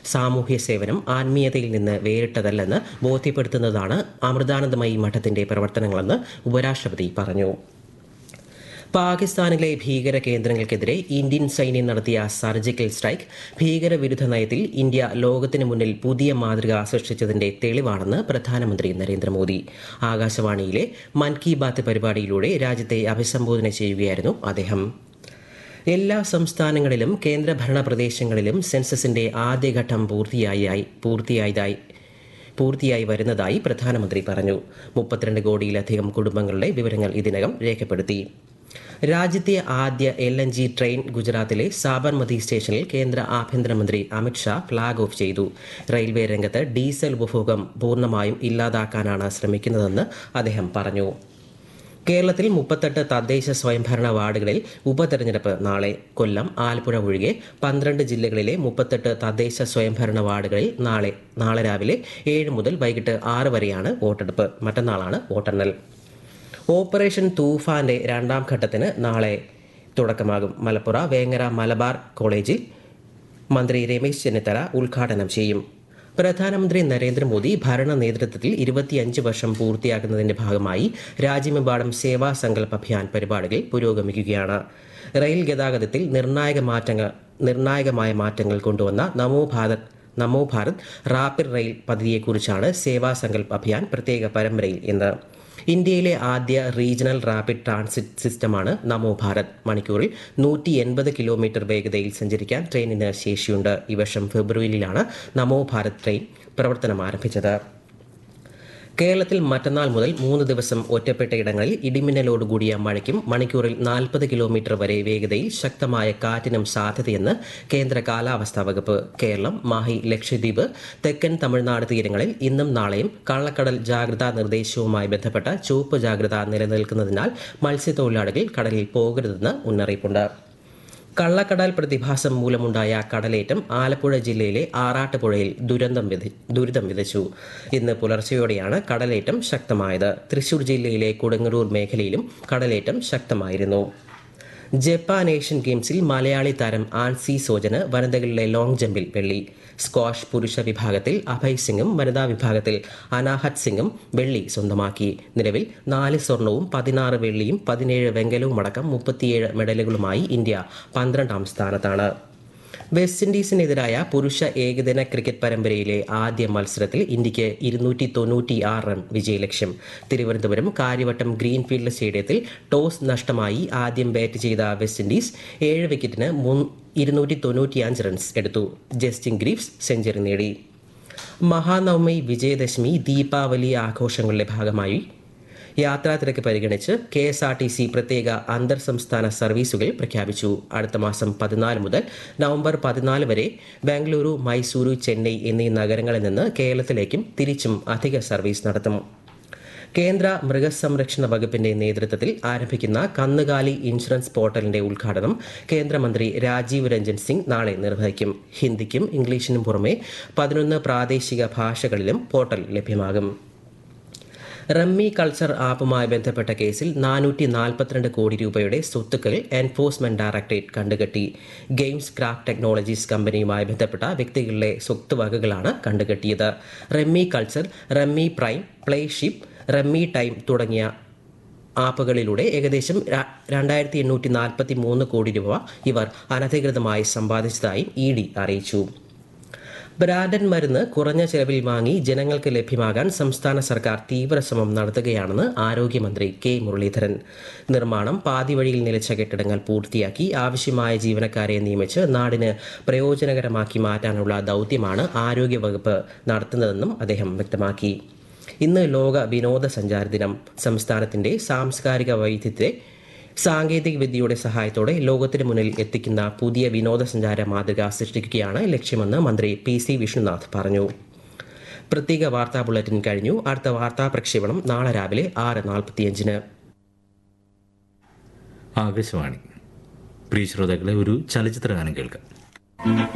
സാമൂഹ്യ സേവനം ആത്മീയതയിൽ നിന്ന് വേറിട്ടതല്ലെന്ന് ബോധ്യപ്പെടുത്തുന്നതാണ് അമൃതാനന്ദമയി മഠത്തിന്റെ പ്രവർത്തനങ്ങളെന്ന് ഉപരാഷ്ട്രപതി പറഞ്ഞു പാകിസ്ഥാനിലെ ഭീകര കേന്ദ്രങ്ങൾക്കെതിരെ ഇന്ത്യൻ സൈന്യം നടത്തിയ സർജിക്കൽ സ്ട്രൈക്ക് ഭീകരവിരുദ്ധ നയത്തിൽ ഇന്ത്യ ലോകത്തിന് മുന്നിൽ പുതിയ മാതൃക സൃഷ്ടിച്ചതിന്റെ തെളിവാണെന്ന് പ്രധാനമന്ത്രി നരേന്ദ്രമോദി ആകാശവാണിയിലെ മൻ കി ബാത്ത് പരിപാടിയിലൂടെ രാജ്യത്തെ അഭിസംബോധന ചെയ്യുകയായിരുന്നു അദ്ദേഹം എല്ലാ സംസ്ഥാനങ്ങളിലും കേന്ദ്രഭരണ പ്രദേശങ്ങളിലും സെൻസസിന്റെ ആദ്യഘട്ടം പൂർത്തിയായി പൂർത്തിയായതായി പൂർത്തിയായി വരുന്നതായി പ്രധാനമന്ത്രി പറഞ്ഞു മുപ്പത്തിരണ്ട് കോടിയിലധികം കുടുംബങ്ങളുടെ വിവരങ്ങൾ ഇതിനകം രേഖപ്പെടുത്തി രാജ്യത്തെ ആദ്യ എൽ എൻ ജി ട്രെയിൻ ഗുജറാത്തിലെ സാബർമതി സ്റ്റേഷനിൽ കേന്ദ്ര ആഭ്യന്തരമന്ത്രി അമിത്ഷാ ഫ്ളാഗ് ഓഫ് ചെയ്തു റെയിൽവേ രംഗത്ത് ഡീസൽ ഉപഭോഗം പൂർണ്ണമായും ഇല്ലാതാക്കാനാണ് ശ്രമിക്കുന്നതെന്ന് അദ്ദേഹം പറഞ്ഞു കേരളത്തിൽ മുപ്പത്തെട്ട് തദ്ദേശ സ്വയംഭരണ വാർഡുകളിൽ ഉപതെരഞ്ഞെടുപ്പ് നാളെ കൊല്ലം ആലപ്പുഴ ഒഴികെ പന്ത്രണ്ട് ജില്ലകളിലെ മുപ്പത്തെട്ട് തദ്ദേശ സ്വയംഭരണ വാർഡുകളിൽ നാളെ നാളെ രാവിലെ ഏഴ് മുതൽ വൈകിട്ട് ആറ് വരെയാണ് വോട്ടെടുപ്പ് മറ്റന്നാളാണ് വോട്ടെണ്ണൽ ഓപ്പറേഷൻ തൂഫാന്റെ രണ്ടാം ഘട്ടത്തിന് നാളെ തുടക്കമാകും മലപ്പുറ വേങ്ങര മലബാർ കോളേജിൽ മന്ത്രി രമേശ് ചെന്നിത്തല ഉദ്ഘാടനം ചെയ്യും പ്രധാനമന്ത്രി നരേന്ദ്രമോദി ഭരണ നേതൃത്വത്തിൽ ഇരുപത്തിയഞ്ച് വർഷം പൂർത്തിയാക്കുന്നതിന്റെ ഭാഗമായി രാജ്യമെമ്പാടും സേവാ സങ്കല്പ് അഭിയാൻ പരിപാടികൾ പുരോഗമിക്കുകയാണ് റെയിൽ ഗതാഗതത്തിൽ നിർണായക മാറ്റങ്ങൾ നിർണായകമായ മാറ്റങ്ങൾ കൊണ്ടുവന്ന നമോ ഭാരത് നമോ ഭാരത് റാപ്പിഡ് റെയിൽ പദ്ധതിയെക്കുറിച്ചാണ് സേവാ സങ്കല്പ് അഭിയാൻ പ്രത്യേക പരമ്പരയിൽ ഇന്ന് ഇന്ത്യയിലെ ആദ്യ റീജിയണൽ റാപ്പിഡ് ട്രാൻസിറ്റ് സിസ്റ്റമാണ് നമോ ഭാരത് മണിക്കൂറിൽ നൂറ്റി എൺപത് കിലോമീറ്റർ വേഗതയിൽ സഞ്ചരിക്കാൻ ട്രെയിനിന് ശേഷിയുണ്ട് ഈ വർഷം ഫെബ്രുവരിയിലാണ് നമോ ഭാരത് ട്രെയിൻ പ്രവർത്തനം ആരംഭിച്ചത് കേരളത്തിൽ മറ്റന്നാൾ മുതൽ മൂന്ന് ദിവസം ഒറ്റപ്പെട്ട ഇടങ്ങളിൽ ഇടിമിന്നലോടുകൂടിയ മഴയ്ക്കും മണിക്കൂറിൽ നാൽപ്പത് കിലോമീറ്റർ വരെ വേഗതയിൽ ശക്തമായ കാറ്റിനും സാധ്യതയെന്ന് കേന്ദ്ര കാലാവസ്ഥാ വകുപ്പ് കേരളം മാഹി ലക്ഷദ്വീപ് തെക്കൻ തമിഴ്നാട് തീരങ്ങളിൽ ഇന്നും നാളെയും കള്ളക്കടൽ ജാഗ്രതാ നിർദ്ദേശവുമായി ബന്ധപ്പെട്ട ചുവപ്പ് ജാഗ്രത നിലനിൽക്കുന്നതിനാൽ മത്സ്യത്തൊഴിലാളികൾ കടലിൽ പോകരുതെന്ന് മുന്നറിയിപ്പുണ്ട് കള്ളക്കടൽ പ്രതിഭാസം മൂലമുണ്ടായ കടലേറ്റം ആലപ്പുഴ ജില്ലയിലെ ആറാട്ടുപുഴയിൽ ദുരന്തം വിധി ദുരിതം വിതച്ചു ഇന്ന് പുലർച്ചെയോടെയാണ് കടലേറ്റം ശക്തമായത് തൃശൂർ ജില്ലയിലെ കൊടുങ്ങല്ലൂർ മേഖലയിലും കടലേറ്റം ശക്തമായിരുന്നു ജപ്പാൻ ഏഷ്യൻ ഗെയിംസിൽ മലയാളി താരം ആൻസി സോജന് വനിതകളിലെ ലോങ് ജമ്പിൽ വെള്ളി സ്ക്വാഷ് പുരുഷ വിഭാഗത്തിൽ അഭയ് സിംഗും വനിതാ വിഭാഗത്തിൽ അനാഹത് സിംഗും വെള്ളി സ്വന്തമാക്കി നിലവിൽ നാല് സ്വർണവും പതിനാറ് വെള്ളിയും പതിനേഴ് വെങ്കലവും അടക്കം മുപ്പത്തിയേഴ് മെഡലുകളുമായി ഇന്ത്യ പന്ത്രണ്ടാം സ്ഥാനത്താണ് വെസ്റ്റ് ഇൻഡീസിനെതിരായ പുരുഷ ഏകദിന ക്രിക്കറ്റ് പരമ്പരയിലെ ആദ്യ മത്സരത്തിൽ ഇന്ത്യക്ക് ഇരുന്നൂറ്റി തൊണ്ണൂറ്റി ആറ് റൺ വിജയലക്ഷ്യം തിരുവനന്തപുരം കാര്യവട്ടം ഗ്രീൻഫീൽഡ് സ്റ്റേഡിയത്തിൽ ടോസ് നഷ്ടമായി ആദ്യം ബാറ്റ് ചെയ്ത വെസ്റ്റ് ഇൻഡീസ് ഏഴ് വിക്കറ്റിന് ഇരുന്നൂറ്റി തൊണ്ണൂറ്റിയഞ്ച് റൺസ് എടുത്തു ജസ്റ്റിൻ ഗ്രീഫ്സ് സെഞ്ചുറി നേടി മഹാനവമി വിജയദശമി ദീപാവലി ആഘോഷങ്ങളുടെ ഭാഗമായി യാത്രാ തിരക്ക് പരിഗണിച്ച് K S R T C പ്രത്യേക അന്തർ സംസ്ഥാന സർവീസുകൾ പ്രഖ്യാപിച്ചു അടുത്ത മാസം പതിനാല് മുതൽ നവംബർ പതിനാല് വരെ ബാംഗ്ലൂരു മൈസൂരു ചെന്നൈ എന്നീ നഗരങ്ങളിൽ നിന്ന് കേരളത്തിലേക്കും തിരിച്ചും അധിക സർവീസ് നടത്തും കേന്ദ്ര മൃഗസംരക്ഷണ വകുപ്പിന്റെ നേതൃത്വത്തിൽ ആരംഭിക്കുന്ന കന്നുകാലി ഇൻഷുറൻസ് പോർട്ടലിന്റെ ഉദ്ഘാടനം കേന്ദ്രമന്ത്രി രാജീവ് രഞ്ജൻ സിംഗ് നാളെ നിർവഹിക്കും ഹിന്ദിക്കും ഇംഗ്ലീഷിനും പുറമെ പതിനൊന്ന് പ്രാദേശിക ഭാഷകളിലും പോർട്ടൽ ലഭ്യമാകും റമ്മി കൾച്ചർ ആപ്പുമായി ബന്ധപ്പെട്ട കേസിൽ നാനൂറ്റി നാൽപ്പത്തിരണ്ട് കോടി രൂപയുടെ സ്വത്തുക്കൾ എൻഫോഴ്സ്മെന്റ് ഡയറക്ടറേറ്റ് കണ്ടുകെട്ടി ഗെയിംസ് ക്രാഫ്റ്റ് ടെക്നോളജീസ് കമ്പനിയുമായി ബന്ധപ്പെട്ട വ്യക്തികളുടെ സ്വത്തുവകകളാണ് കണ്ടുകെട്ടിയത് rummy culture rummy prime playship rummy time തുടങ്ങിയ ആപ്പുകളിലൂടെ ഏകദേശം രണ്ടായിരത്തി എണ്ണൂറ്റി നാൽപ്പത്തി മൂന്ന് കോടി രൂപ ഇവർ അനധികൃതമായി സമ്പാദിച്ചതായും ഇ ഡി അറിയിച്ചു ബ്രാൻഡൻ മരുന്ന് കുറഞ്ഞ ചെലവിൽ വാങ്ങി ജനങ്ങൾക്ക് ലഭ്യമാകാൻ സംസ്ഥാന സർക്കാർ തീവ്ര ശ്രമം നടത്തുകയാണെന്ന് ആരോഗ്യമന്ത്രി കെ മുരളീധരൻ നിർമ്മാണം പാതി വഴിയിൽ നിലച്ച കെട്ടിടങ്ങൾ പൂർത്തിയാക്കി ആവശ്യമായ ജീവനക്കാരെ നിയമിച്ച് നാടിന് പ്രയോജനകരമാക്കി മാറ്റാനുള്ള ദൗത്യമാണ് ആരോഗ്യവകുപ്പ് നടത്തുന്നതെന്നും അദ്ദേഹം വ്യക്തമാക്കി ഇന്ന് ലോക വിനോദസഞ്ചാര ദിനം സംസ്ഥാനത്തിന്റെ സാംസ്കാരിക വൈവിധ്യത്തെ സാങ്കേതിക വിദ്യയുടെ സഹായത്തോടെ ലോകത്തിന് മുന്നിൽ എത്തിക്കുന്ന പുതിയ വിനോദസഞ്ചാര മാതൃക സൃഷ്ടിക്കുകയാണ് ലക്ഷ്യമെന്ന് മന്ത്രി പി സി വിഷ്ണുനാഥ് പറഞ്ഞു പ്രത്യേക വാർത്താ ബുള്ളറ്റിൻ കഴിഞ്ഞു അടുത്ത വാർത്താ പ്രക്ഷേപണം നാളെ രാവിലെ ആറ് നാൽപ്പത്തിയഞ്ചിന് ആകാശവാണി പ്രിയ ശ്രോതാക്കളെ ഒരു ചലച്ചിത്ര ഗാനം കേൾക്കാം